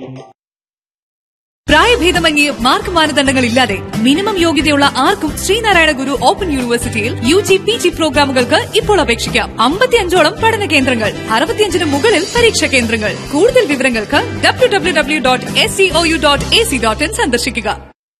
പ്രായഭേദമന്യേ മാർക്ക് മാനദണ്ഡങ്ങൾ ഇല്ലാതെ മിനിമം യോഗ്യതയുള്ള ആർക്കും ശ്രീനാരായണ ഗുരു ഓപ്പൺ യൂണിവേഴ്സിറ്റിയിൽ യു ജി പി ജി പ്രോഗ്രാമുകൾക്ക് ഇപ്പോൾ അപേക്ഷിക്കാം അമ്പത്തിയഞ്ചോളം പഠന കേന്ദ്രങ്ങൾ അറുപത്തിയഞ്ചിന് മുകളിൽ പരീക്ഷാ കേന്ദ്രങ്ങൾ കൂടുതൽ വിവരങ്ങൾക്ക് W W W dot S C O U dot A C dot in സന്ദർശിക്കുക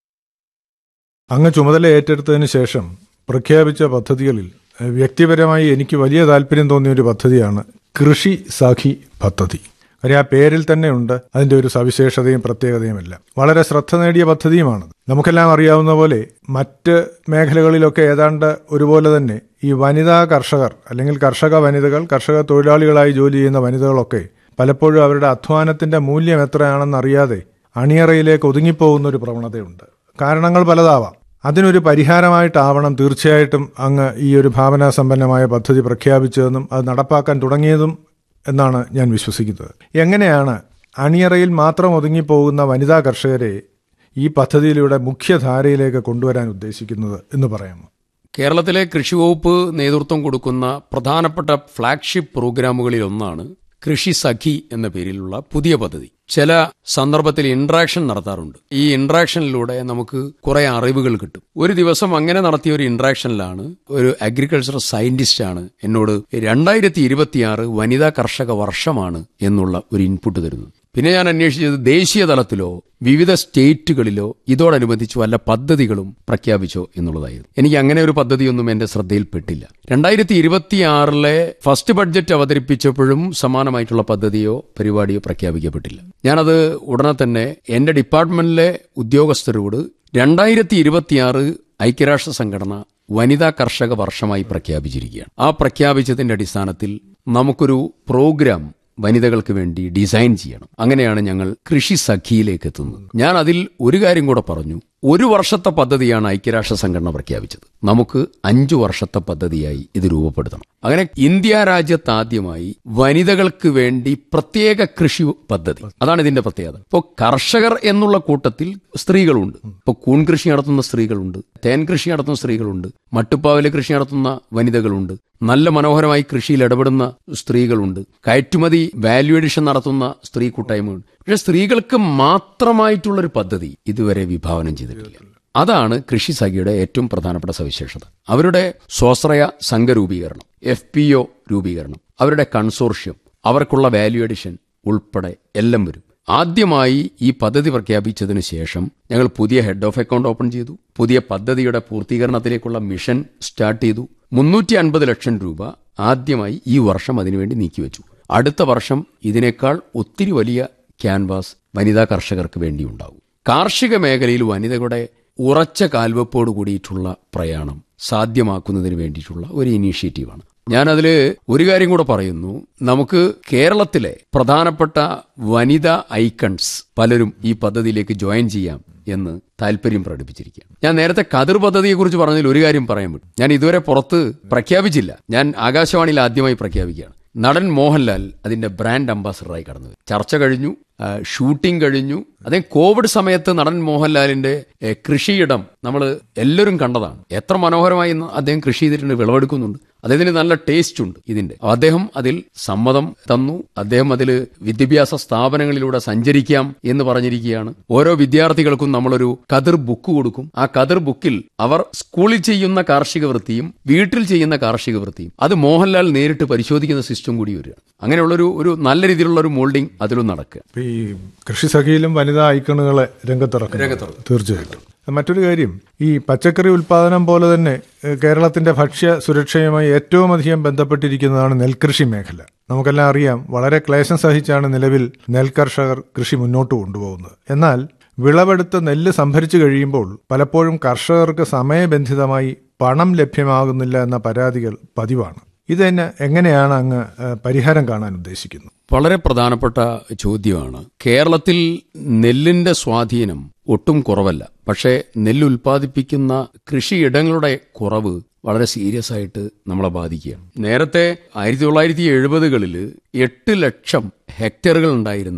അങ്ങ് ചുമതല ഏറ്റെടുത്തതിന് ശേഷം പ്രഖ്യാപിച്ച പദ്ധതികളിൽ എഹ്, വ്യക്തിപരമായി എനിക്ക് വലിയ താല്പര്യം തോന്നിയ ഒരു പദ്ധതിയാണ് കൃഷി സഖി പദ്ധതി കാര്യം ആ പേരിൽ തന്നെയുണ്ട് അതിന്റെ ഒരു സവിശേഷതയും പ്രത്യേകതയുമെല്ലാം വളരെ ശ്രദ്ധ നേടിയ പദ്ധതിയുമാണ് നമുക്കെല്ലാം അറിയാവുന്ന പോലെ മറ്റ് മേഖലകളിലൊക്കെ ഏതാണ്ട് ഒരുപോലെ തന്നെ ഈ വനിതാ കർഷകർ അല്ലെങ്കിൽ കർഷക വനിതകൾ കർഷക തൊഴിലാളികളായി ജോലി ചെയ്യുന്ന വനിതകളൊക്കെ പലപ്പോഴും അവരുടെ അധ്വാനത്തിന്റെ മൂല്യം എത്രയാണെന്ന് അറിയാതെ അണിയറയിലേക്ക് ഒതുങ്ങിപ്പോകുന്ന ഒരു പ്രവണതയുണ്ട് കാരണങ്ങൾ പലതാവാം അതിനൊരു പരിഹാരമായിട്ടാവണം തീർച്ചയായിട്ടും അങ്ങ് ഈ ഒരു ഭാവനാസമ്പന്നമായ പദ്ധതി പ്രഖ്യാപിച്ചതെന്നും അത് നടപ്പാക്കാൻ തുടങ്ങിയതും എന്നാണ് ഞാൻ വിശ്വസിക്കുന്നത് എങ്ങനെയാണ് അണിയറയിൽ മാത്രം ഒതുങ്ങിപ്പോകുന്ന വനിതാ കർഷകരെ ഈ പദ്ധതിയിലൂടെ മുഖ്യധാരയിലേക്ക് കൊണ്ടുവരാൻ ഉദ്ദേശിക്കുന്നത് എന്ന് പറയാമോ കേരളത്തിലെ കൃഷി വകുപ്പ് നേതൃത്വം കൊടുക്കുന്ന പ്രധാനപ്പെട്ട ഫ്ളാഗ്ഷിപ്പ് പ്രോഗ്രാമുകളിൽ ഒന്നാണ് കൃഷി സഖി എന്ന പേരിലുള്ള പുതിയ പദ്ധതി ചില സന്ദർഭത്തിൽ ഇന്ററാക്ഷൻ നടത്താറുണ്ട് ഈ ഇന്ററാക്ഷനിലൂടെ നമുക്ക് കുറെ അറിവുകൾ കിട്ടും ഒരു ദിവസം അങ്ങനെ നടത്തിയ ഒരു ഇന്ററാക്ഷനിലാണ് ഒരു അഗ്രികൾച്ചർ സയന്റിസ്റ്റ് ആണ് എന്നോട് രണ്ടായിരത്തി ഇരുപത്തിയാറ് വനിതാ കർഷക വർഷമാണ് എന്നുള്ള ഒരു ഇൻപുട്ട് തരുന്നത് പിന്നെ ഞാൻ അന്വേഷിച്ചത് ദേശീയ തലത്തിലോ വിവിധ സ്റ്റേറ്റുകളിലോ ഇതോടനുബന്ധിച്ച് വല്ല പദ്ധതികളും പ്രഖ്യാപിച്ചോ എന്നുള്ളതായിരുന്നു എനിക്ക് അങ്ങനെ ഒരു പദ്ധതിയൊന്നും എന്റെ ശ്രദ്ധയിൽപ്പെട്ടില്ല രണ്ടായിരത്തി ഇരുപത്തിയാറിലെ ഫസ്റ്റ് ബഡ്ജറ്റ് അവതരിപ്പിച്ചപ്പോഴും സമാനമായിട്ടുള്ള പദ്ധതിയോ പരിപാടിയോ പ്രഖ്യാപിക്കപ്പെട്ടില്ല ഞാനത് ഉടനെ തന്നെ എന്റെ ഡിപ്പാർട്ട്മെന്റിലെ ഉദ്യോഗസ്ഥരോട് രണ്ടായിരത്തി ഇരുപത്തിയാറ് ഐക്യരാഷ്ട്ര സംഘടന വനിതാ കർഷക വർഷമായി പ്രഖ്യാപിച്ചിരിക്കുകയാണ് ആ പ്രഖ്യാപിച്ചതിന്റെ അടിസ്ഥാനത്തിൽ നമുക്കൊരു പ്രോഗ്രാം വനിതകൾക്ക് വേണ്ടി ഡിസൈൻ ചെയ്യണം അങ്ങനെയാണ് ഞങ്ങൾ കൃഷി സഖിയിലേക്ക് എത്തുന്നത് ഞാൻ അതിൽ ഒരു കാര്യം കൂടെ പറഞ്ഞു ഒരു വർഷത്തെ പദ്ധതിയാണ് ഐക്യരാഷ്ട്ര സംഘടന പ്രഖ്യാപിച്ചത് നമുക്ക് അഞ്ചു വർഷത്തെ പദ്ധതിയായി ഇത് രൂപപ്പെടുത്തണം അങ്ങനെ ഇന്ത്യ രാജ്യത്ത് ആദ്യമായി വനിതകൾക്ക് വേണ്ടി പ്രത്യേക കൃഷി പദ്ധതി അതാണ് ഇതിന്റെ പ്രത്യേകത ഇപ്പോൾ കർഷകർ എന്നുള്ള കൂട്ടത്തിൽ സ്ത്രീകളുണ്ട് ഇപ്പോൾ കൂൺ കൃഷി നടത്തുന്ന സ്ത്രീകളുണ്ട് തേൻ കൃഷി നടത്തുന്ന സ്ത്രീകളുണ്ട് മട്ടുപ്പാവിലെ കൃഷി നടത്തുന്ന വനിതകളുണ്ട് നല്ല മനോഹരമായി കൃഷിയിൽ ഇടപെടുന്ന സ്ത്രീകളുണ്ട് കയറ്റുമതി വാല്യൂ എഡിഷൻ നടത്തുന്ന സ്ത്രീ കൂട്ടായ്മയുണ്ട് പക്ഷെ സ്ത്രീകൾക്ക് മാത്രമായിട്ടുള്ളൊരു പദ്ധതി ഇതുവരെ വിഭാവനം ചെയ്തിട്ടില്ല അതാണ് കൃഷി സഖിയുടെ ഏറ്റവും പ്രധാനപ്പെട്ട സവിശേഷത അവരുടെ സ്വാശ്രയ സംഘരൂപീകരണം എഫ് പി ഒ രൂപീകരണം അവരുടെ കൺസോർഷ്യം അവർക്കുള്ള വാല്യൂ എഡിഷൻ ഉൾപ്പെടെ എല്ലാം വരും ആദ്യമായി ഈ പദ്ധതി പ്രഖ്യാപിച്ചതിനു ശേഷം ഞങ്ങൾ പുതിയ ഹെഡ് ഓഫ് അക്കൗണ്ട് ഓപ്പൺ ചെയ്തു പുതിയ പദ്ധതിയുടെ പൂർത്തീകരണത്തിലേക്കുള്ള മിഷൻ സ്റ്റാർട്ട് ചെയ്തു മുന്നൂറ്റി അൻപത് ലക്ഷം രൂപ ആദ്യമായി ഈ വർഷം അതിനുവേണ്ടി നീക്കിവെച്ചു അടുത്ത വർഷം ഇതിനേക്കാൾ ഒത്തിരി വലിയ ക്യാൻവാസ് വനിതാ കർഷകർക്ക് വേണ്ടിയുണ്ടാകും കാർഷിക മേഖലയിൽ വനിതകളുടെ ഉറച്ച കാൽവെപ്പോട് കൂടിയിട്ടുള്ള പ്രയാണം സാധ്യമാക്കുന്നതിന് വേണ്ടിയിട്ടുള്ള ഒരു ഇനീഷ്യേറ്റീവാണ് ഞാനതിൽ ഒരു കാര്യം കൂടെ പറയുന്നു നമുക്ക് കേരളത്തിലെ പ്രധാനപ്പെട്ട വനിതാ ഐക്കൺസ് പലരും ഈ പദ്ധതിയിലേക്ക് ജോയിൻ ചെയ്യാം എന്ന് താല്പര്യം പ്രകടിപ്പിച്ചിരിക്കുകയാണ് ഞാൻ നേരത്തെ കതിർ പദ്ധതിയെക്കുറിച്ച് പറഞ്ഞതിൽ ഒരു കാര്യം പറയാൻ പറ്റും ഞാൻ ഇതുവരെ പുറത്ത് പ്രഖ്യാപിച്ചില്ല ഞാൻ ആകാശവാണിയിൽ ആദ്യമായി പ്രഖ്യാപിക്കുകയാണ് നടൻ മോഹൻലാൽ അതിന്റെ ബ്രാൻഡ് അംബാസഡറായി കടന്നു ചർച്ച കഴിഞ്ഞു ആ, ഷൂട്ടിംഗ് കഴിഞ്ഞു അതേ കോവിഡ് സമയത്ത് നടൻ മോഹൻലാലിന്റെ ഏ, കൃഷിയിടം നമ്മൾ എല്ലാവരും കണ്ടതാണ് എത്ര മനോഹരമായി ഇന്ന് അദ്ദേഹം കൃഷി ചെയ്തിട്ടുണ്ട് വിളവെടുക്കുന്നുണ്ട് അദ്ദേഹത്തിന് നല്ല ടേസ്റ്റ് ഉണ്ട് ഇതിന്റെ അദ്ദേഹം അതിൽ സമ്മതം തന്നു അദ്ദേഹം അതിൽ വിദ്യാഭ്യാസ സ്ഥാപനങ്ങളിലൂടെ സഞ്ചരിക്കാം എന്ന് പറഞ്ഞിരിക്കുകയാണ് ഓരോ വിദ്യാർത്ഥികൾക്കും നമ്മളൊരു കതിർ ബുക്ക് കൊടുക്കും ആ കതിർ ബുക്കിൽ അവർ സ്കൂളിൽ ചെയ്യുന്ന കാർഷിക വൃത്തിയും വീട്ടിൽ ചെയ്യുന്ന കാർഷിക വൃത്തിയും അത് മോഹൻലാൽ നേരിട്ട് പരിശോധിക്കുന്ന സിസ്റ്റം കൂടി വരികയാണ് അങ്ങനെയുള്ളൊരു ഒരു നല്ല രീതിയിലുള്ള ഒരു മോൾഡിംഗ് അതിലും നടക്കുക ഇപ്പൊ ഈ കൃഷി സഖിയിലും വനിതാ ഐക്കണുകളെ രംഗത്തിറക്കും തീർച്ചയായിട്ടും മറ്റൊരു കാര്യം ഈ പച്ചക്കറി ഉൽപാദനം പോലെ തന്നെ ഏഹ്, കേരളത്തിന്റെ ഭക്ഷ്യ സുരക്ഷയുമായി ഏറ്റവും അധികം ബന്ധപ്പെട്ടിരിക്കുന്നതാണ് നെൽകൃഷി മേഖല നമുക്കെല്ലാം അറിയാം വളരെ ക്ലേശം സഹിച്ചാണ് നിലവിൽ നെൽകർഷകർ കൃഷി മുന്നോട്ട് കൊണ്ടുപോകുന്നത് എന്നാൽ വിളവെടുത്ത് നെല്ല് സംഭരിച്ചു കഴിയുമ്പോൾ പലപ്പോഴും കർഷകർക്ക് സമയബന്ധിതമായി പണം ലഭ്യമാകുന്നില്ല എന്ന പരാതികൾ പതിവാണ് ഇതിന് എങ്ങനെയാണ് അങ്ങ് ഏഹ്, പരിഹാരം കാണാൻ ഉദ്ദേശിക്കുന്നത് വളരെ പ്രധാനപ്പെട്ട ചോദ്യമാണ് കേരളത്തിൽ നെല്ലിന്റെ സ്വാധീനം ഒട്ടും കുറവല്ല പക്ഷേ നെല്ല് ഉൽപ്പാദിപ്പിക്കുന്ന കൃഷിയിടങ്ങളുടെ കുറവ് വളരെ സീരിയസ് ആയിട്ട് നമ്മളെ ബാധിക്കുകയാണ് നേരത്തെ ആയിരത്തി തൊള്ളായിരത്തി എഴുപതുകളിൽ എട്ട് ലക്ഷം ഹെക്ടറുകൾ ഉണ്ടായിരുന്നത്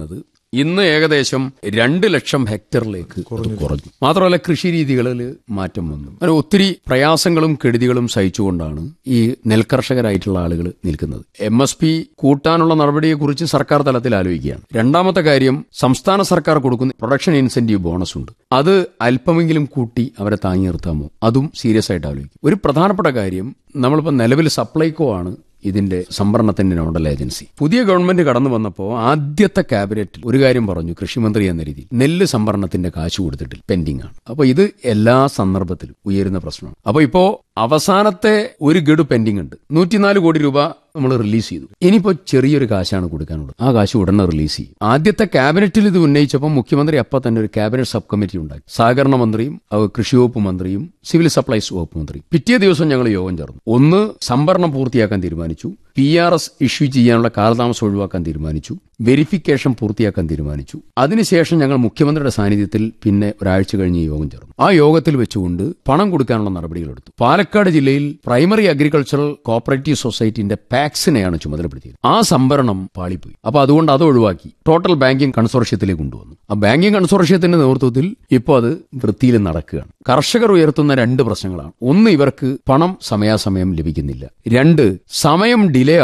ഇന്ന് ഏകദേശം രണ്ട് ലക്ഷം ഹെക്ടറിലേക്ക് അത് കുറഞ്ഞു മാത്രമല്ല കൃഷി രീതികളിൽ മാറ്റം വന്നു അങ്ങനെ ഒത്തിരി പ്രയാസങ്ങളും കെടുതികളും സഹിച്ചുകൊണ്ടാണ് ഈ നെൽകർഷകരായിട്ടുള്ള ആളുകൾ നിൽക്കുന്നത് എം എസ് പി കൂട്ടാനുള്ള നടപടിയെക്കുറിച്ച് സർക്കാർ തലത്തിൽ ആലോചിക്കുകയാണ് രണ്ടാമത്തെ കാര്യം സംസ്ഥാന സർക്കാർ കൊടുക്കുന്ന പ്രൊഡക്ഷൻ ഇൻസെന്റീവ് ബോണസ് ഉണ്ട് അത് അല്പമെങ്കിലും കൂട്ടി അവരെ താങ്ങി നിർത്താമോ അതും സീരിയസ് ആയിട്ട് ആലോചിക്കും ഒരു പ്രധാനപ്പെട്ട കാര്യം നമ്മളിപ്പോൾ നിലവിൽ സപ്ലൈകോ ആണ് ഇതിന്റെ സംഭരണത്തിന്റെ നോഡൽ ഏജൻസി പുതിയ ഗവൺമെന്റ് കടന്നു വന്നപ്പോൾ ആദ്യത്തെ ക്യാബിനറ്റിൽ ഒരു കാര്യം പറഞ്ഞു കൃഷിമന്ത്രി എന്ന രീതിയിൽ നെല്ല് സംഭരണത്തിന്റെ കാശ് കൊടുത്തിട്ടില്ല പെൻഡിംഗ് ആണ് അപ്പൊ ഇത് എല്ലാ സന്ദർഭത്തിലും ഉയരുന്ന പ്രശ്നമാണ് അപ്പൊ ഇപ്പോ അവസാനത്തെ ഒരു ഗഡു പെൻഡിംഗ് ഉണ്ട് നൂറ്റിനാല് കോടി രൂപ നമ്മൾ റിലീസ് ചെയ്തു ഇനിയിപ്പോ ചെറിയൊരു കാശാണ് കൊടുക്കാനുള്ളത് ആ കാശ് ഉടനെ റിലീസ് ചെയ്യും ആദ്യത്തെ ക്യാബിനറ്റിൽ ഇത് ഉന്നയിച്ചപ്പോൾ മുഖ്യമന്ത്രി അപ്പൊ തന്നെ ഒരു ക്യാബിനറ്റ് സബ് കമ്മിറ്റി ഉണ്ടാക്കി സഹകരണ മന്ത്രിയും അത് കൃഷി വകുപ്പ് മന്ത്രിയും സിവിൽ സപ്ലൈസ് വകുപ്പ് മന്ത്രിയും പിറ്റേ ദിവസം ഞങ്ങൾ യോഗം ചേർന്നു ഒന്ന് സംഭരണം പൂർത്തിയാക്കാൻ തീരുമാനിച്ചു പി ആർ എസ് ഇഷ്യൂ ചെയ്യാനുള്ള കാലതാമസം ഒഴിവാക്കാൻ തീരുമാനിച്ചു വെരിഫിക്കേഷൻ പൂർത്തിയാക്കാൻ തീരുമാനിച്ചു അതിനുശേഷം ഞങ്ങൾ മുഖ്യമന്ത്രിയുടെ സാന്നിധ്യത്തിൽ പിന്നെ ഒരാഴ്ച കഴിഞ്ഞ് യോഗം ചേർന്നു ആ യോഗത്തിൽ വെച്ചുകൊണ്ട് പണം കൊടുക്കാനുള്ള നടപടികളെടുത്തു പാലക്കാട് ജില്ലയിൽ പ്രൈമറി അഗ്രികൾച്ചറൽ കോപ്പറേറ്റീവ് സൊസൈറ്റിന്റെ പാക്സിനെയാണ് ചുമതലപ്പെടുത്തിയത് ആ സംഭരണം പാളിപ്പോയി അപ്പൊ അതുകൊണ്ട് അത് ഒഴിവാക്കി ടോട്ടൽ ബാങ്കിംഗ് കൺസോർഷ്യത്തിലേക്ക് കൊണ്ടുവന്നു ആ ബാങ്കിംഗ് കൺസോർഷ്യത്തിന്റെ നേതൃത്വത്തിൽ ഇപ്പോൾ അത് വൃത്തിയിൽ നടക്കുകയാണ് കർഷകർ ഉയർത്തുന്ന രണ്ട് പ്രശ്നങ്ങളാണ് ഒന്ന് ഇവർക്ക് പണം സമയാസമയം ലഭിക്കുന്നില്ല രണ്ട് സമയം ഡിലേ